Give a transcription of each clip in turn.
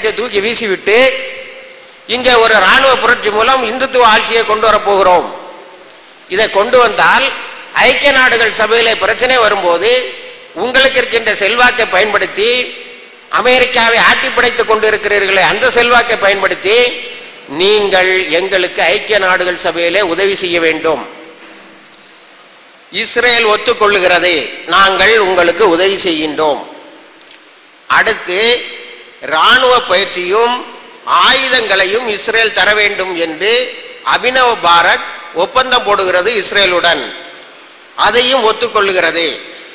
அனைத்தை தூக்கி வீசிவிட்டு இங்கே ஒரு ராணுவ புரட்சி மூலம் இந்துத்துவ ஆட்சியை கொண்டு வரப் போகிறோம் இதை கொண்டு வந்தால் ஐக்கிய நாடுகள் சபையில பிரச்சனை வரும்போது உங்களுக்கு இருக்கின்ற செல்வாக்கை பயன்படுத்தி அமெரிக்காவை ஆட்டி படைத்துக் கொண்டிருக்கிறீர்களே அந்த செல்வாக்கை பயன்படுத்தி நீங்கள் எங்களுக்கு ஐக்கிய நாடுகள் சபையிலே உதவி செய்ய வேண்டும் இஸ்ரேல் ஒத்துக்கொள்ளுகிறது நாங்கள் உங்களுக்கு உதவி செய்கின்றோம் அடுத்து இராணுவ பயிற்சியும் ஆயுதங்களையும் இஸ்ரேல் தர வேண்டும் என்று அபினவ பாரத் ஒப்பந்தம் போடுகிறது இஸ்ரேலுடன் அதையும் ஒத்துக்கொள்ளுகிறது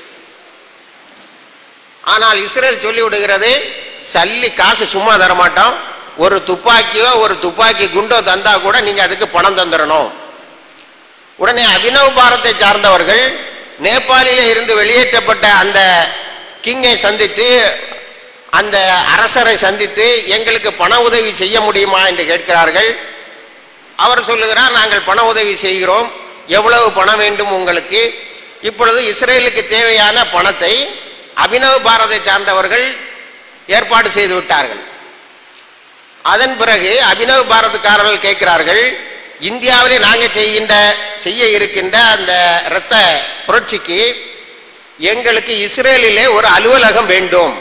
ஆனால் இஸ்ரேல் சொல்லி விடுகிறது சல்லி காசு சும்மா தர மாட்டோம் ஒரு துப்பாக்கியோ ஒரு துப்பாக்கி குண்டோ தந்தா கூட நீங்க அதுக்கு பணம் தந்துடணும் உடனே அபினவ் பாரத்தை சார்ந்தவர்கள் நேபாளிலே இருந்து வெளியேற்றப்பட்ட அந்த கிங்கை சந்தித்து அந்த அரசரை சந்தித்து எங்களுக்கு பண உதவி செய்ய முடியுமா என்று கேட்கிறார்கள் அவர் சொல்லுகிறார் நாங்கள் பண உதவி செய்கிறோம் எவ்வளவு பணம் வேண்டும் உங்களுக்கு இப்பொழுது இஸ்ரேலுக்கு தேவையான பணத்தை அபினவ் பாரதை சார்ந்தவர்கள் ஏற்பாடு செய்து விட்டார்கள் அதன் பிறகு அபினவ் பாரத்காரர்கள் கேட்கிறார்கள் இந்தியாவிலே நாங்கள் செய்கின்ற செய்ய இருக்கின்ற அந்த இரத்த புரட்சிக்கு எங்களுக்கு இஸ்ரேலிலே ஒரு அலுவலகம் வேண்டும்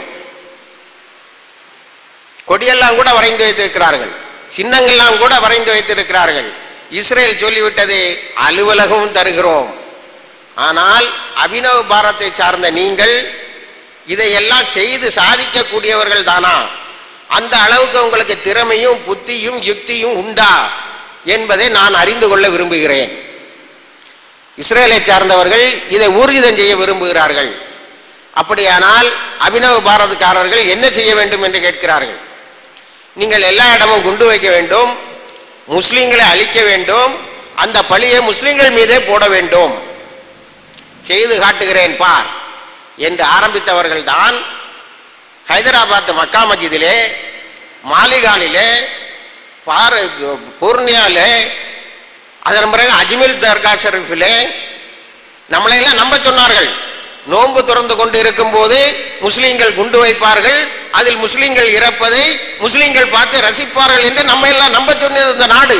கொடியெல்லாம் கூட வரைந்து வைத்திருக்கிறார்கள் சின்னங்கள்லாம் கூட வரைந்து வைத்திருக்கிறார்கள் இஸ்ரேல் சொல்லிவிட்டது அலுவலகமும் தருகிறோம் ஆனால் அபினவ் பாரத்தை சார்ந்த நீங்கள் இதையெல்லாம் செய்து சாதிக்கக்கூடியவர்கள் தானா அந்த அளவுக்கு உங்களுக்கு திறமையும் புத்தியும் யுக்தியும் உண்டா என்பதை நான் அறிந்து கொள்ள விரும்புகிறேன் இஸ்ரேலை சார்ந்தவர்கள் இதை ஊர்ஜிதம் செய்ய விரும்புகிறார்கள் அப்படியானால் அபினவ பாரதக்காரர்கள் என்ன செய்ய வேண்டும் என்று கேட்கிறார்கள் நீங்கள் எல்லா இடமும் குண்டு வைக்க வேண்டும் முஸ்லிம்களை அழிக்க வேண்டும் அந்த பழியை முஸ்லிம்கள் மீதே போட வேண்டும் செய்து காட்டுகிறேன் பார் என்று ஆரம்பித்தவர்கள் தான் ஹைதராபாத் மக்கா மஸ்ஜிதிலே மாலிகானிலே பார பூர்ணியாலே அதன் பிறகு அஜ்மீர் தர்கா ஷெரீஃபிலே நம்மளையெல்லாம் நம்ப சொன்னார்கள் நோன்பு திறந்து கொண்டு இருக்கும் போது முஸ்லீம்கள் குண்டு வைப்பார்கள் அதில் முஸ்லீம்கள் இறப்பதை முஸ்லீம்கள் பார்த்து ரசிப்பார்கள் என்று நம்ம எல்லாம் நம்ப சொன்னது இந்த நாடு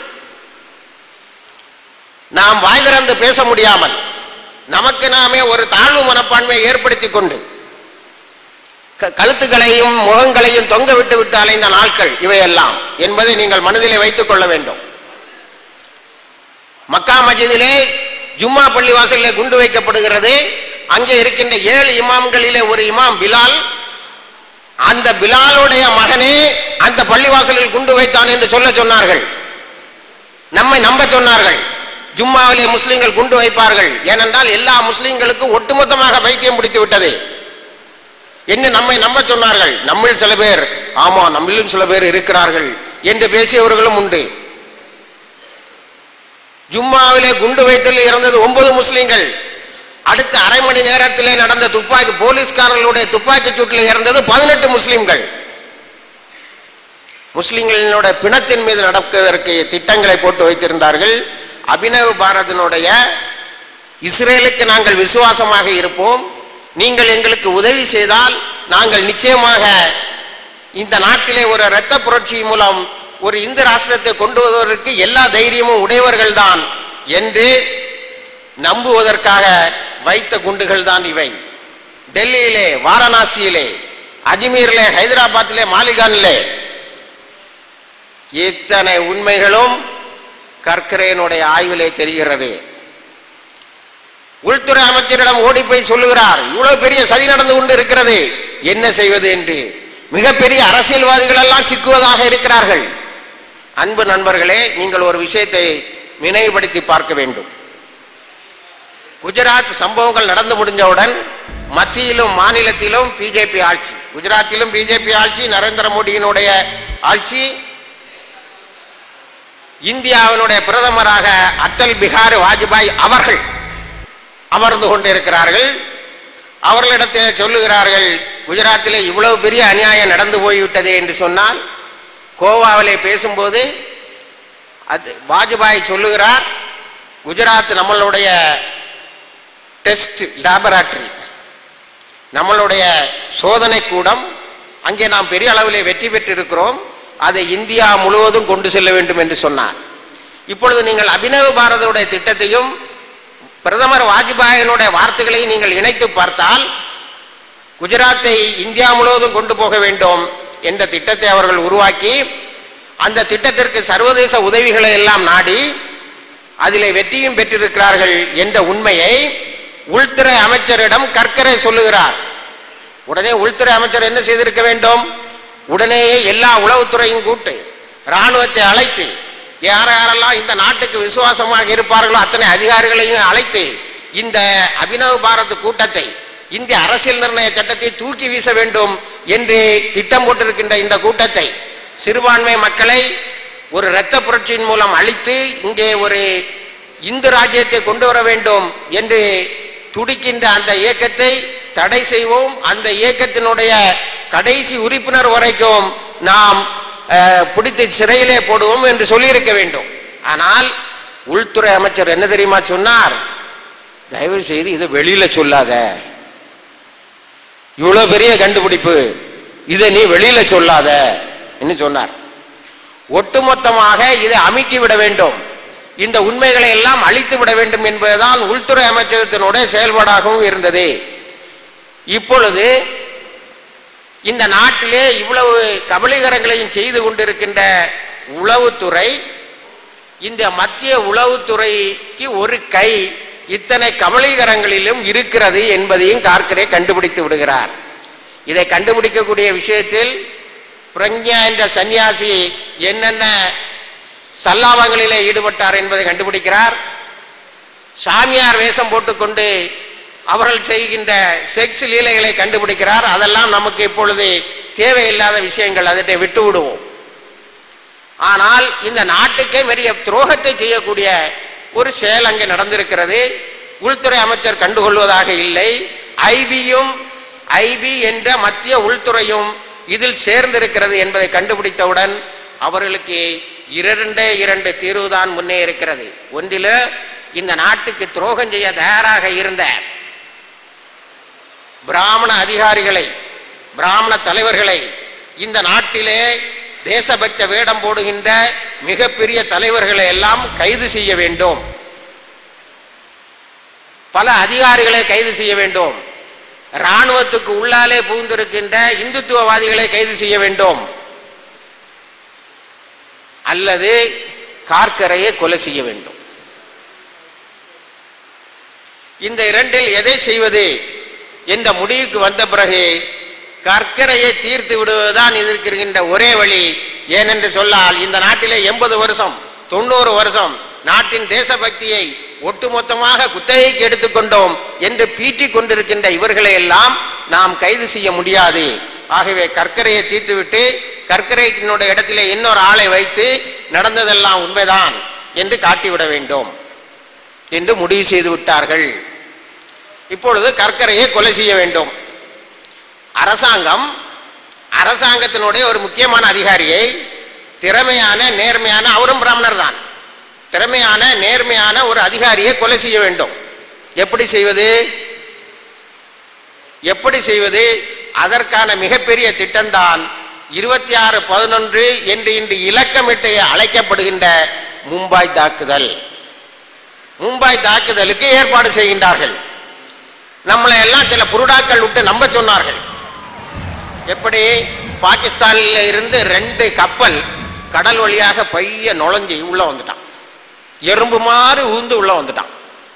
நாம் வாய் திறந்து பேச முடியாமல் நமக்கு நாமே ஒரு தாழ்வு மனப்பான்மையை ஏற்படுத்தி கொண்டு க- கழுத்துக்களையும் முகங்களையும் தொங்க விட்டு விட்டு அலைந்த நாட்கள் இவையெல்லாம் என்பதை நீங்கள் மனதிலே வைத்துக் கொள்ள வேண்டும் மக்கா மஸ்ஜிதிலே ஜும்மா பள்ளி வாசலிலே குண்டு வைக்கப்படுகிறது அங்கே இருக்கின்ற ஏழு இமாம்களிலே ஒரு இமாம் பிலால் அந்த பிலாலுடைய மகனே அந்த பள்ளிவாசலில் குண்டு வைத்தான் என்று சொல்ல சொன்னார்கள் நம்மை நம்ப சொன்னார்கள் ஜும்மாவிலே முஸ்லிம்கள் குண்டு வைப்பார்கள் ஏனென்றால் எல்லா முஸ்லிம்களுக்கும் ஒட்டுமொத்தமாக பைத்தியம் பிடித்து விட்டது என்று நம்மை நம்ப சொன்னார்கள் நம்மில் சில பேர் ஆமா நம்மிலும் சில பேர் இருக்கிறார்கள் என்று பேசியவர்களும் உண்டு ஜும்மாவிலே குண்டு வைத்தலில் இறந்தது ஒன்பது முஸ்லிம்கள் அடுத்த அரை மணி நேரத்திலே நடந்த துப்பாக்கி போலீஸ்காரர்களுடைய துப்பாக்கி சூட்டில் இறந்தது பதினெட்டு முஸ்லிம்கள் முஸ்லிம்களினுடைய பிணத்தின் மீது நடப்பதற்கு திட்டங்களை போட்டு வைத்திருந்தார்கள் அபினவ் பாரதினுடைய இஸ்ரேலுக்கு நாங்கள் விசுவாசமாக இருப்போம் நீங்கள் எங்களுக்கு உதவி செய்தால் நாங்கள் நிச்சயமாக இந்த நாட்டிலே ஒரு இரத்த புரட்சி மூலம் ஒரு இந்து ராஷ்டிரத்தை கொண்டு வருவதற்கு எல்லா தைரியமும் உடையவர்கள் தான் என்று நம்புவதற்காக வைத்த குண்டுகள் தான் இவை டெல்லியிலே வாரணாசியிலே அஜ்மீரிலே ஹைதராபாத்திலே மாலிகானிலே இத்தனை உண்மைகளும் கற்கரேனுடைய ஆய்விலே தெரிகிறது உள்துறை அமைச்சரிடம் ஓடி போய் சொல்லுகிறார் இவ்வளவு பெரிய சதி நடந்து கொண்டு இருக்கிறது என்ன செய்வது என்று மிகப்பெரிய அரசியல்வாதிகள் எல்லாம் சிக்குவதாக இருக்கிறார்கள் அன்பு நண்பர்களே நீங்கள் ஒரு விஷயத்தை நினைவுபடுத்தி பார்க்க வேண்டும் குஜராத் சம்பவங்கள் நடந்து முடிஞ்சவுடன் மத்தியிலும் மாநிலத்திலும் பிஜேபி ஆட்சி குஜராத்திலும் பிஜேபி ஆட்சி நரேந்திர மோடியினுடைய ஆட்சி இந்தியாவினுடைய பிரதமராக அட்டல் பிகாரி வாஜ்பாய் அவர்கள் அமர்ந்து கொண்டிருக்கிறார்கள் அவர்களிடத்திலே சொல்லுகிறார்கள் குஜராத்திலே இவ்வளவு பெரிய அநியாயம் நடந்து போய்விட்டது என்று சொன்னால் கோவாவிலே பேசும்போது அது வாஜ்பாய் சொல்லுகிறார் குஜராத் நம்மளுடைய டெஸ்ட் லேபரேட்டரி நம்மளுடைய சோதனை கூடம் அங்கே நாம் பெரிய அளவிலே வெற்றி பெற்றிருக்கிறோம் அதை இந்தியா முழுவதும் கொண்டு செல்ல வேண்டும் என்று சொன்னார் இப்பொழுது நீங்கள் அபினவ பாரதோடைய திட்டத்தையும் பிரதமர் வாஜ்பாயினுடைய வார்த்தைகளையும் நீங்கள் இணைத்து பார்த்தால் குஜராத்தை இந்தியா முழுவதும் கொண்டு போக வேண்டும் என்ற திட்டத்தை அவர்கள் உருவாக்கி அந்த திட்டத்திற்கு சர்வதேச உதவிகளை எல்லாம் நாடி அதிலே வெற்றியும் பெற்றிருக்கிறார்கள் என்ற உண்மையை உள்துறை அமைச்சரிடம் கற்கரை சொல்லுகிறார் உடனே உள்துறை அமைச்சர் என்ன செய்திருக்க வேண்டும் உடனேயே எல்லா உளவுத்துறையும் கூட்டு ராணுவத்தை அழைத்து யார் யாரெல்லாம் இந்த நாட்டுக்கு விசுவாசமாக இருப்பார்களோ அத்தனை அதிகாரிகளையும் அழைத்து இந்த அபினவ் பாரத் கூட்டத்தை இந்திய அரசியல் நிர்ணய சட்டத்தை தூக்கி வீச வேண்டும் என்று திட்டம் போட்டிருக்கின்ற இந்த கூட்டத்தை சிறுபான்மை மக்களை ஒரு இரத்த புரட்சியின் மூலம் அழித்து இங்கே ஒரு இந்து ராஜ்யத்தை கொண்டு வர வேண்டும் என்று துடிக்கின்ற அந்த இயக்கத்தை தடை செய்வோம் அந்த இயக்கத்தினுடைய கடைசி உறுப்பினர் வரைக்கும் நாம் அஹ், பிடித்து சிறையிலே போடுவோம் என்று சொல்லியிருக்க வேண்டும் ஆனால் உள்துறை அமைச்சர் என்ன தெரியுமா சொன்னார் தயவு செய்து இதை வெளியில சொல்லாத இவ்வளவு பெரிய கண்டுபிடிப்பு இதை நீ வெளியில சொல்லாத என்று சொன்னார் ஒட்டுமொத்தமாக இதை அமுக்கி விட வேண்டும் இந்த உண்மைகளை எல்லாம் அழித்து விட வேண்டும் என்பதுதான் உள்துறை அமைச்சகத்தினுடைய செயல்பாடாகவும் இருந்தது இப்பொழுது இந்த நாட்டிலே இவ்வளவு கபலீகரங்களையும் செய்து கொண்டிருக்கின்ற உளவுத்துறை இந்த மத்திய உளவுத்துறைக்கு ஒரு கை இத்தனை கபலீகரங்களிலும் இருக்கிறது என்பதையும் கார்க்கரே கண்டுபிடித்து விடுகிறார் இதை கண்டுபிடிக்கக்கூடிய விஷயத்தில் பிரக்ஞா என்ற சன்னியாசி என்னென்ன சல்லாபங்களிலே ஈடுபட்டார் என்பதை கண்டுபிடிக்கிறார் சாமியார் வேஷம் போட்டுக்கொண்டு அவர்கள் செய்கின்ற செக்ஸ் லீலைகளை கண்டுபிடிக்கிறார் அதெல்லாம் நமக்கு இப்பொழுது தேவையில்லாத விஷயங்கள் அதை விட்டு விடுவோம் ஆனால் இந்த நாட்டுக்கே பெரிய துரோகத்தை செய்யக்கூடிய ஒரு செயல் அங்கே நடந்திருக்கிறது உள்துறை அமைச்சர் கண்டுகொள்வதாக இல்லை ஐபியும் ஐபி என்ற மத்திய உள்துறையும் இதில் சேர்ந்திருக்கிறது என்பதை கண்டுபிடித்தவுடன் அவர்களுக்கு இரண்டே இரண்டு தீர்வுதான் முன்னே இருக்கிறது ஒன்றில் இந்த நாட்டுக்கு துரோகம் செய்ய தயாராக இருந்த பிராமண அதிகாரிகளை பிராமண தலைவர்களை இந்த நாட்டிலே தேசபக்த வேடம் போடுகின்ற மிகப்பெரிய தலைவர்களை எல்லாம் கைது செய்ய வேண்டும் பல அதிகாரிகளை கைது செய்ய வேண்டும் ராணுவத்துக்கு உள்ளாலே புகுந்திருக்கின்ற இந்துத்துவவாதிகளை கைது செய்ய வேண்டும் அல்லது கார்க்கரையை கொலை செய்ய வேண்டும் இந்த இரண்டில் எதை செய்வது என்ற முடிவுக்கு வந்த பிறகு கற்கரையை தீர்த்து விடுவதுதான் இதற்கு இருக்கின்ற ஒரே வழி ஏனென்று சொல்லால் இந்த நாட்டிலே எண்பது வருஷம் தொண்ணூறு வருஷம் நாட்டின் தேசபக்தியை ஒட்டுமொத்தமாக குத்தகைக்கு எடுத்துக்கொண்டோம் என்று பீட்டிக் கொண்டிருக்கின்ற இவர்களை எல்லாம் நாம் கைது செய்ய முடியாது ஆகவே கற்கரையை தீர்த்துவிட்டு கற்கரையினுடைய இடத்திலே இன்னொரு ஆளை வைத்து நடந்ததெல்லாம் உண்மைதான் என்று காட்டிவிட வேண்டும் என்று முடிவு செய்து விட்டார்கள் இப்பொழுது கற்கரையை கொலை செய்ய வேண்டும் அரசாங்கம் அரசாங்கத்தினுடைய ஒரு முக்கியமான அதிகாரியை திறமையான நேர்மையான அவரும் பிராமணர் தான் திறமையான நேர்மையான ஒரு அதிகாரியை கொலை செய்ய வேண்டும் எப்படி செய்வது எப்படி செய்வது அதற்கான மிகப்பெரிய திட்டம்தான் இருபத்தி ஆறு பதினொன்று என்று இன்று இலக்கமிட்டு அழைக்கப்படுகின்ற மும்பாய் தாக்குதல் மும்பாய் தாக்குதலுக்கு ஏற்பாடு செய்கின்றார்கள் நம்மளை எல்லாம் சில புருடாக்கள் விட்டு நம்ப சொன்னார்கள் எப்படி பாகிஸ்தானில் இருந்து ரெண்டு கப்பல் கடல் வழியாக பைய நுழைஞ்சு உள்ள வந்துட்டான் எறும்பு மாதிரி ஊந்து உள்ள வந்துட்டான்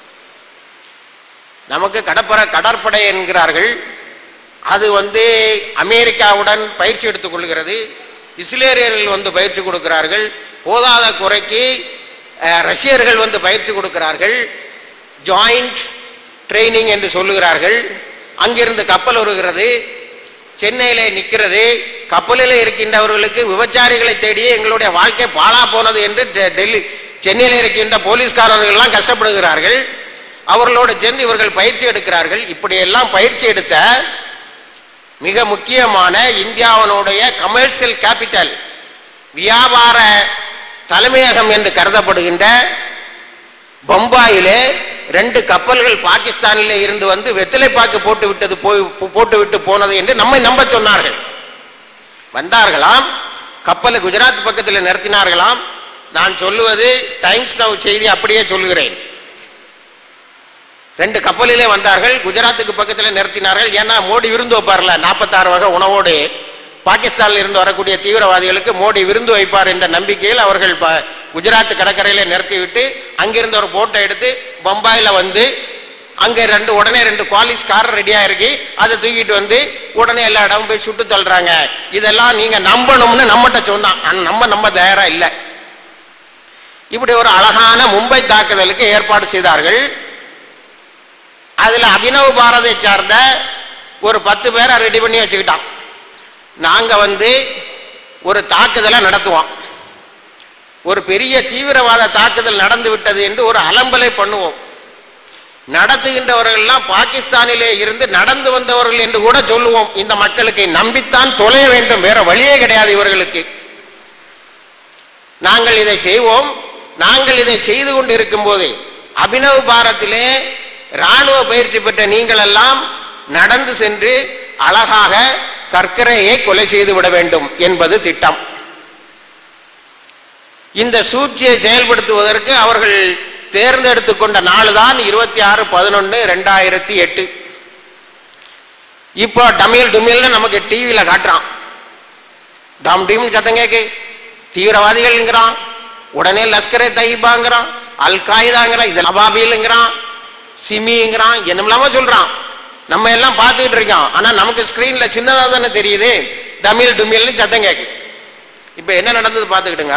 நமக்கு கடற்படை கடற்படை என்கிறார்கள் அது வந்து அமெரிக்காவுடன் பயிற்சி எடுத்துக் கொள்கிறது இஸ்ரேலியர்கள் வந்து பயிற்சி கொடுக்கிறார்கள் போதாத குறைக்கு அஹ், ரஷ்யர்கள் வந்து பயிற்சி கொடுக்கிறார்கள் ஜாயிண்ட் ட்ரைனிங் என்று சொல்லுகிறார்கள் அங்கிருந்து கப்பல் வருகிறது சென்னையிலே நிற்கிறது கப்பலில் இருக்கின்றவர்களுக்கு விபச்சாரிகளை தேடியே எங்களுடைய வாழ்க்கை பாழா போனது என்று டெ- டெல்லி சென்னையில் இருக்கின்ற போலீஸ்காரர்கள் எல்லாம் கஷ்டப்படுகிறார்கள் அவர்களோடு சேர்ந்து இவர்கள் பயிற்சி எடுக்கிறார்கள் இப்படியெல்லாம் பயிற்சி எடுத்த மிக முக்கியமான இந்தியாவினுடைய கமர்ஷியல் கேபிட்டல் வியாபார தலைமையகம் என்று கருதப்படுகின்ற பம்பாயிலே ரெண்டு கப்பல்கள் பாகிஸ்தானிலே இருந்து வந்து வெத்திலைப்பாக்கு போட்டு விட்டது போய் போட்டு விட்டு போனது என்று நம்மை நம்ப சொன்னார்கள் வந்தார்களாம் கப்பலை குஜராத் பக்கத்தில் நிறுத்தினார்களாம் நான் சொல்லுவது டைம்ஸ் நவ் செய்தி அப்படியே சொல்லுகிறேன் ரெண்டு கப்பலிலே வந்தார்கள் குஜராத்துக்கு பக்கத்தில் நிறுத்தினார்கள் ஏன்னா மோடி விருந்து வைப்பார்ல நாற்பத்தாறு வகை உணவோடு பாகிஸ்தானில் இருந்து வரக்கூடிய தீவிரவாதிகளுக்கு மோடி விருந்து வைப்பார் என்ற நம்பிக்கையில் அவர்கள் ப- குஜராத் கடற்கரையில நிறுத்திவிட்டு அங்கிருந்து ஒரு போட்டை எடுத்து பம்பாயில வந்து அங்க ரெண்டு உடனே ரெண்டு குவாலிஸ் கார் ரெடியா இருக்கு அதை தூக்கிட்டு வந்து உடனே எல்லா இடமும் போய் சுட்டு தள்ளுறாங்க இதெல்லாம் நீங்க நம்பணும்னு நம்மகிட்ட சொன்னான் ஆனா நம்ம நம்ப தயாரா இல்லை இப்படி ஒரு அழகான மும்பை தாக்குதலுக்கு ஏற்பாடு செய்தார்கள் அதுல அபினவ் பாரதை சார்ந்த ஒரு பத்து பேரை ரெடி பண்ணி வச்சுக்கிட்டான் நாங்க வந்து ஒரு தாக்குதலை நடத்துவோம் ஒரு பெரிய தீவிரவாத தாக்குதல் நடந்து விட்டது என்று ஒரு அலம்பலை பண்ணுவோம் நடத்துகின்றவர்கள்லாம் பாகிஸ்தானிலே இருந்து நடந்து வந்தவர்கள் என்று கூட சொல்லுவோம் இந்த மக்களுக்கு நம்பித்தான் தொலைய வேண்டும் வேற வழியே கிடையாது இவர்களுக்கு நாங்கள் இதை செய்வோம் நாங்கள் இதை செய்து கொண்டு இருக்கும் போது அபினவ் பாரத்திலே ராணுவ பயிற்சி பெற்ற நீங்கள் எல்லாம் நடந்து சென்று அழகாக கற்கரையை கொலை செய்து விட வேண்டும் என்பது திட்டம் இந்த சூழ்ச்சியை செயல்படுத்துவதற்கு அவர்கள் தேர்ந்தெடுத்து கொண்ட நாள் தான் இருபத்தி ஆறு பதினொன்று ரெண்டாயிரத்தி எட்டு இப்போ டமில் டுமில்னு நமக்கு டிவியில காட்டுறான் டம் டிம் சத்தம் கேக்கு தீவிரவாதிகள்ங்கிறான் உடனே லஷ்கரே தைபாங்கிறான் அல் காய்தாங்கிறான் இது அபாபிலுங்கிறான் சிமிங்கிறான் என்னமில்லாம சொல்றான் நம்ம எல்லாம் பார்த்துக்கிட்டு இருக்கோம் ஆனா நமக்கு ஸ்கிரீன்ல சின்னதா தானே தெரியுது டமில் டுமில்னு சத்தம் கேக்கு இப்ப என்ன நடந்தது பார்த்துக்கிட்டுங்க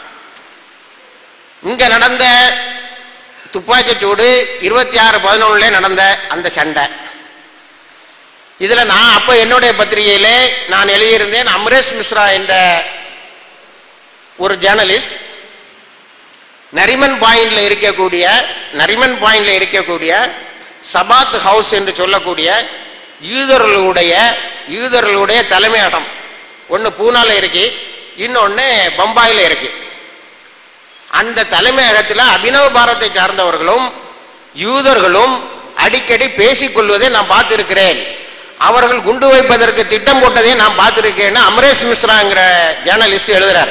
இங்க நடந்த துப்பாக்கி சூடு இருபத்தி ஆறு பதினொன்னுல நடந்த அந்த சண்டை இதுல நான் அப்ப என்னுடைய பத்திரிகையிலே நான் எழுதியிருந்தேன் அமரேஷ் மிஸ்ரா என்ற ஒரு ஜேர்னலிஸ்ட் நரிமன் பாயிண்ட்ல இருக்கக்கூடிய நரிமன் பாயிண்ட்ல இருக்கக்கூடிய சபாத் ஹவுஸ் என்று சொல்லக்கூடிய யூதர்களுடைய யூதர்களுடைய தலைமையகம் ஒன்று பூனால இருக்கு இன்னொன்று பம்பாயில இருக்கு அந்த தலைமையகத்தில் அபினவ பாரத்தை சார்ந்தவர்களும் யூதர்களும் அடிக்கடி பேசிக்கொள்வதை நான் பார்த்திருக்கிறேன் அவர்கள் குண்டு வைப்பதற்கு திட்டம் போட்டதை நான் பார்த்திருக்கேன்னு அமரேஷ் மிஸ்ராங்கிற ஜேர்னலிஸ்ட் எழுதுறார்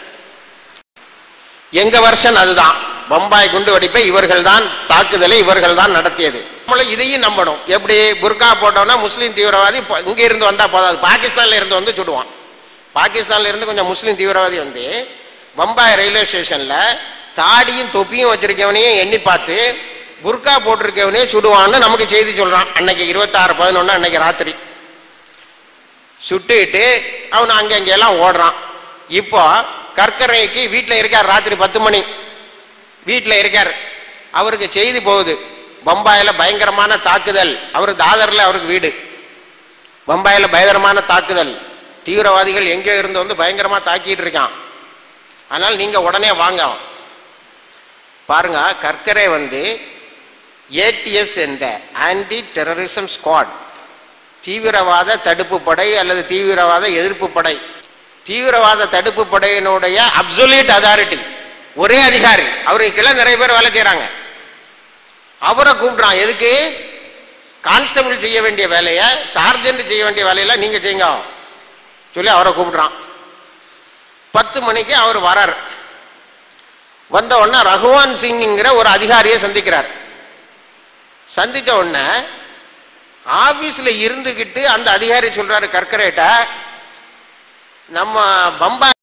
எங்க வருஷன் அதுதான் பம்பாய் குண்டு வெடிப்பை இவர்கள் தான் தாக்குதலை இவர்கள் தான் நடத்தியது நம்மளும் இதையும் நம்பணும் எப்படி புர்கா போட்டோம்னா முஸ்லீம் தீவிரவாதி ப- இங்க இருந்து வந்தா போதாது பாகிஸ்தான்ல இருந்து வந்து சுடுவான் பாகிஸ்தான்ல இருந்து கொஞ்சம் முஸ்லீம் தீவிரவாதி வந்து பம்பாய் ரயில்வே ஸ்டேஷன்ல தாடியும் தொப்பியும் வச்சிருக்கவனையும் எண்ணி பார்த்து புர்கா போட்டிருக்கவனையும் சுடுவான்னு நமக்கு செய்தி சொல்றான் அன்னைக்கு இருபத்தாறு பதினொன்னு அன்னைக்கு ராத்திரி சுட்டுட்டு அவன் அங்க அங்க எல்லாம் ஓடுறான் இப்போ கற்கரைக்கு வீட்டில் இருக்கார் ராத்திரி பத்து மணி வீட்டில் இருக்கார் அவருக்கு செய்தி போகுது பம்பாயில பயங்கரமான தாக்குதல் அவர் தாதர்ல அவருக்கு வீடு பம்பாயில பயங்கரமான தாக்குதல் தீவிரவாதிகள் எங்கேயோ இருந்து வந்து பயங்கரமா தாக்கிட்டு இருக்கான் ஆனால் நீங்க உடனே வாங்க பாருங்க கற்கரை வந்து ஏடிஎஸ் என்ற ஆன்டி டெரரிசம் ஸ்குவாட் தீவிரவாத தடுப்பு படை அல்லது தீவிரவாத எதிர்ப்பு படை தீவிரவாத தடுப்பு படையினுடைய அப்சொல்யூட் அதாரிட்டி ஒரே அதிகாரி அவருக்கு கீழே நிறைய பேர் வேலை செய்றாங்க அவரை கூப்பிடுறான் எதுக்கு கான்ஸ்டபிள் செய்ய வேண்டிய வேலையை சார்ஜென்ட் செய்ய வேண்டிய வேலையெல்லாம் நீங்க செய்யுங்க சொல்லி அவரை கூப்பிடுறான் பத்து மணிக்கு அவர் வரார் வந்த உடனே ரகுவான் சிங்ங்கிற ஒரு அதிகாரியை சந்திக்கிறார் சந்தித்த உடனே ஆபீஸ்ல இருந்துகிட்டு அந்த அதிகாரி சொல்றாரு கற்கரேட்ட நம்ம பம்பாய்